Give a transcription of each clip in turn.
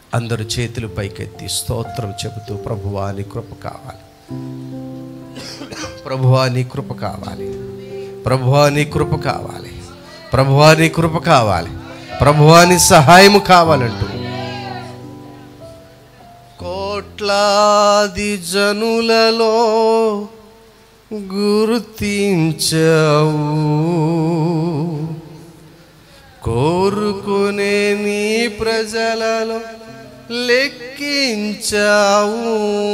అందరు చేతులు పైకెత్తి స్తోత్రం చెబుతూ ప్రభువా నీ కృప కావాలి ప్రభువా నీ కృప కావాలి ప్రభువా నీ కృప కావాలి ప్రభువా నీ కృప కావాలి ప్రభువా నీ సహాయము కావాలంటూ కోట్లాది జనులలో గుర్తించవు కోరుకునే నీ ప్రజలలో లెక్కించావు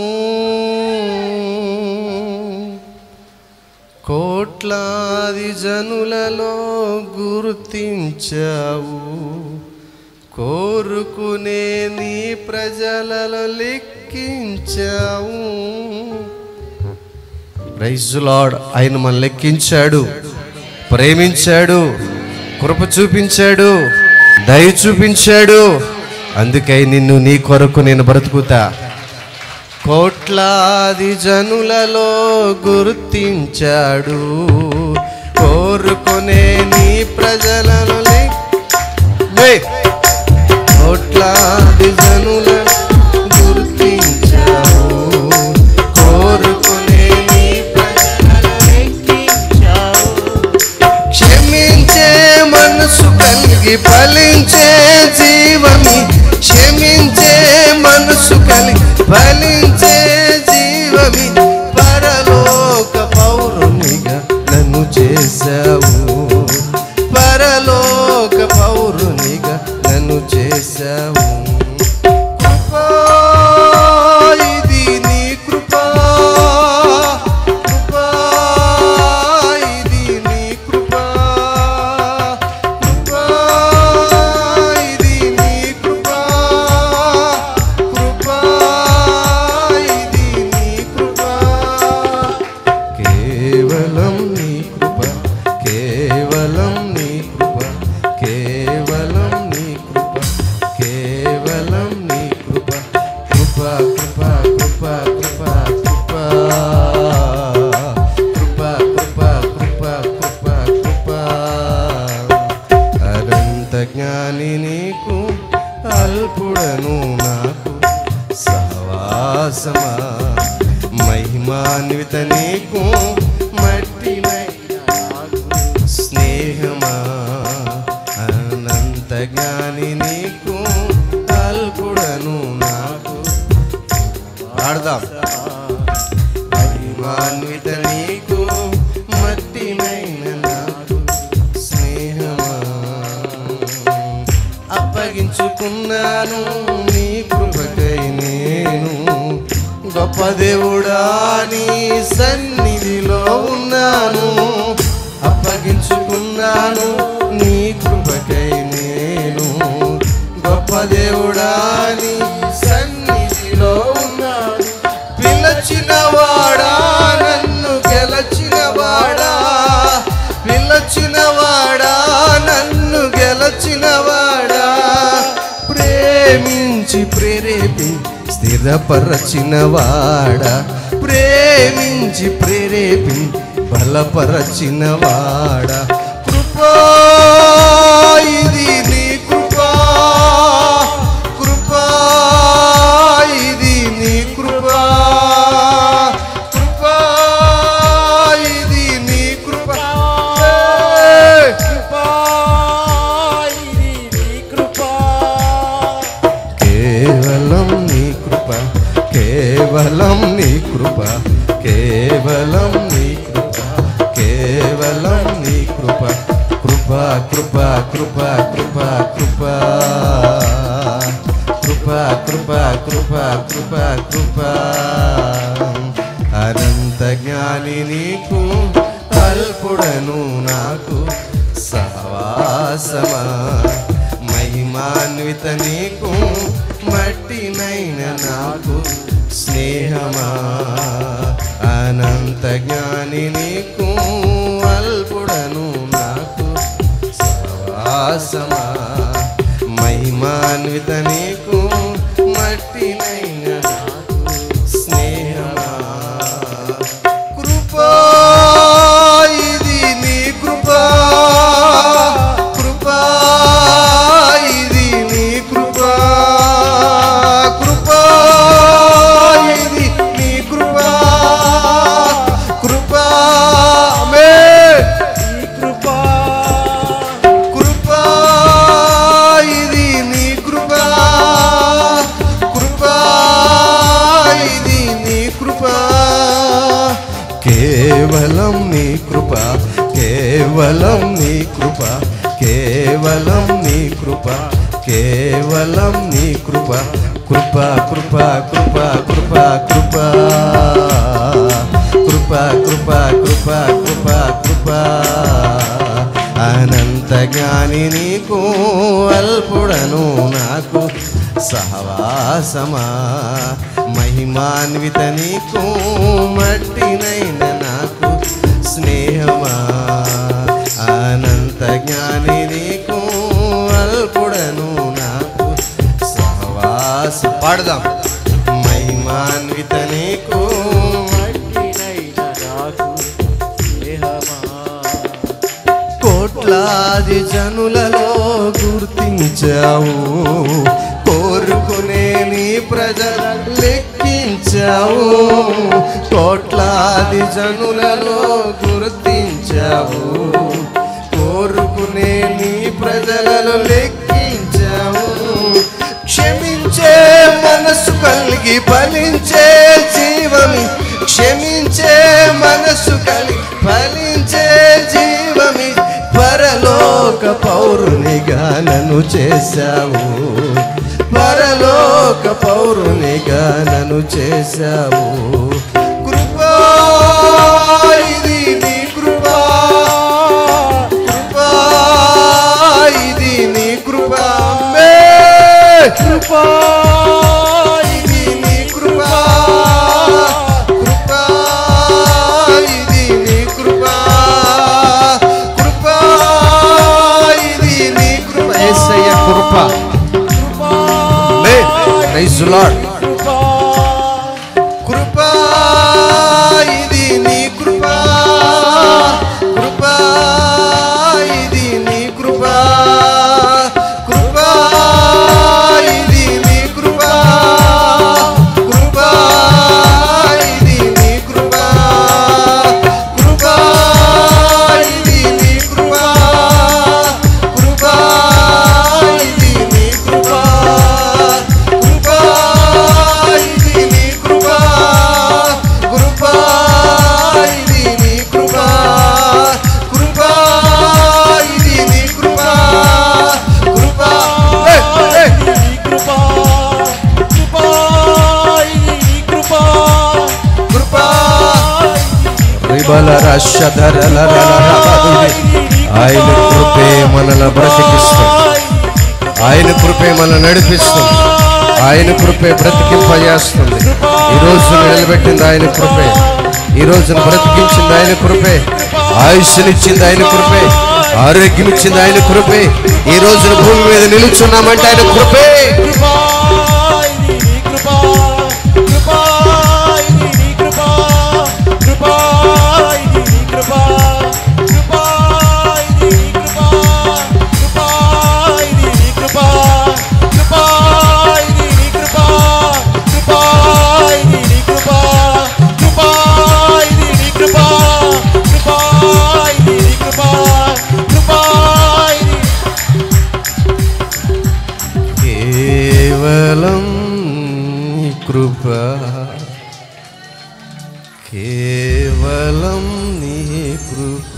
కోట్లాది జనులలో గుర్తించావు కోరుకునే నీ ప్రజలలో లెక్కించావు ప్రైజ్ లార్డ్ ఆయన మన లెక్కించాడు ప్రేమించాడు కృప చూపించాడు దయ చూపించాడు అందుకై నిన్ను నీ కొరకు నేను బ్రతుకుతా కోట్లాది జనులలో గుర్తించాడు కోరుకునే నీ ప్రజలను లెక్- ఏయ్! కోట్లాది జనుల గుర్తించావు కోరుకునే నీ ప్రజలను లెక్కించావు. క్షమించే మనసు కలిగి ఫలించే జీవమి క్షమించే మనసు కలిగి ఫలించే జీవమి పరలోక పౌరునిగా నన్ను చేశావు పరలోక పౌరునిగా నన్ను చేశావు కృపా, ఇది నీ కృపా కృపా, ఇది నీ కృపా కృపా, ఇది నీ కృపా కృపా, ఇది నీ కృపా కేవలం నీ కృప కేవలం నీ కృప కేవలం నీ కృప కేవలం నీ కృప కృప కృప కృప కృప కృప కృప కృప కృప కృప కృప అనంత జ్ఞాని నీకు అల్పుడను నాకు సహవాసమా మహిమాన్విత నీకు మట్టినై నాకు స్నేహమా అనంత జ్ఞాని నీకు అల్పుడను నాకు ఆడదాం మహిమాన్విత నీకు మట్టినైన నాకు స్నేహమా అప్పగించుకున్నాను నీ కృపకై నేను గొప్ప దేవుడా నీ సన్నిధిలో ఉన్నాను అప్పగించుకున్నాను నీ కృపకై నేను గొప్ప దేవుడా నీ సన్నిధిలో ఉన్నాను పిలచిన వాడా నన్ను గెలచిన వాడా పిలచిన వాడా నన్ను గెలచిన వాడా ప్రేమించి ప్రేరేపి స్థిరపరచిన వాడా ప్రేమించి ప్రేరేపి బలపరచిన వాడా కృపా ఇది నీ కృపా కృపా ఇది నీ కృపా కృపా ఇది నీ కృపా ఏయ్! కేవలం నీ కృప కేవలం నీ కృప కేవలం నీ కృప కేవలం నీ కృప కృప కృప కృప కృప కృప కృప కృప కృప కృప కృప అనంత జ్ఞాని నీకు అల్పుడను నాకు సహవాసమా మహిమాన్విత నీకు మట్టినైన నాకు స్నేహమా అనంత జ్ఞాని నీకు అల్పుడను నాకు సహవాసమా మహిమాన్విత నీకు మట్టినైన నాకు స్నేహమా కృపా ఇది నీ కృపా కృపా ఇది నీ కృపా కేవలం నీ కృప కేవలం నీ కృప కేవలం నీ కృప కృప కృప కృప కృప కృప కృప కృప కృప కృప కృప అనంత జ్ఞాని నీకు అల్పుడను నాకు సహవాసమా మహిమాన్విత నీకు మట్టినైన నాకు స్నేహమా అనంత జ్ఞాని నీకు అల్పుడను నాకు సహవాస పాడదాం మహిమాన్విత నీకు మట్టినైన నాకు స్నేహమా కోట్లాది జనులలో గుర్తించావు కోరుకునే నీ ప్రజల లెక్కించావు కోట్లాది జనులలో గుర్తించావు కోరుకునే నీ ప్రజలలో లెక్కించావు క్షమించే మనసు కలిగి ఫలించే జీవమి క్షమించే మనసు కలిగి ఫలించే జీవమి పరలోక పౌరునిగా నన్ను చేశావు పరలోక పౌరునిగా నన్ను చేశావు కృపా ఇది నీ కృపా కృపా ఇది నీ కృపా మే కృపా ఇది నీ కృపా కృపా ఇది నీ కృపా కృపా ఇది నీ కృప యేసయ్య కృప కృపా మే ప్రైజ్ లార్డ్ కృపా కృపా ఇది నీ కృపా కృపా ఇది నీ కృపా కృపా ఇది నీ కృపా కృపా ఇది నీ కృపా కృపా ఇది నీ కృపా కృపా ఇది నీ కృపా కృపా ఇది నీ కృపా కృపా ఇది నీ కృపా కృపా ఇది నీ కృపా కృపా ఏ, ఏ. నీ కృపా కృపా ఇది నీ కృపా కృపా రిబల రషధరల రలరబదుని. ఆయన కృపే మనల్ని బ్రతికిస్తుంది ఆయన కృపే మనల్ని నడిపిస్తుంది ఆయన కృపే బ్రతికింపజేస్తుంది ఈ రోజు నిలబెట్టింది ఆయన కృపే ఈ రోజున బ్రతికించింది ఆయన కృపే ఆయుష్నిచ్చింది ఆయన కృపే ఆరోగ్యం ఇచ్చింది ఆయన కృపే ఈ రోజున భూమి మీద నిలుచున్నామంటే ఆయన కృపే కృపా ఇది నీ కృపా కృపా ఇది నీ కృపా కృపా ఇది నీ కృపా కృపా ఇది నీ కృపా కృపా ఇది నీ కృపా కృపా ఇది నీ కృపా కృపా ఇది నీ కృపా కృపా ఇది నీ కృపా కృపా ఇది నీ కృపా కృపా ఇది కేవలం నీ కృప కేవలం నీ కృప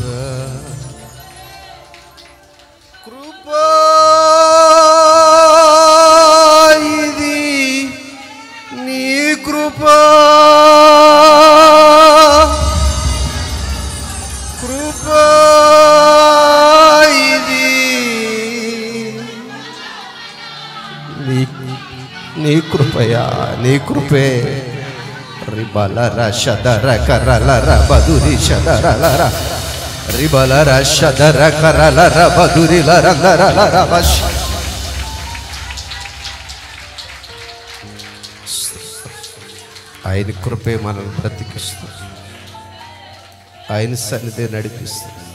కృప ఇది నీ కృప కృప ఇది నీ నీ కృపయా నీ కృపే రిబలర శదర కరలర బదురి శదరలర రిబలర శదర కరలర బదురి లరందరలర వశ ఆయన కృపే మనల్ని బ్రతికిస్తుంది ఆయన సన్నిధి నడిపిస్తుంది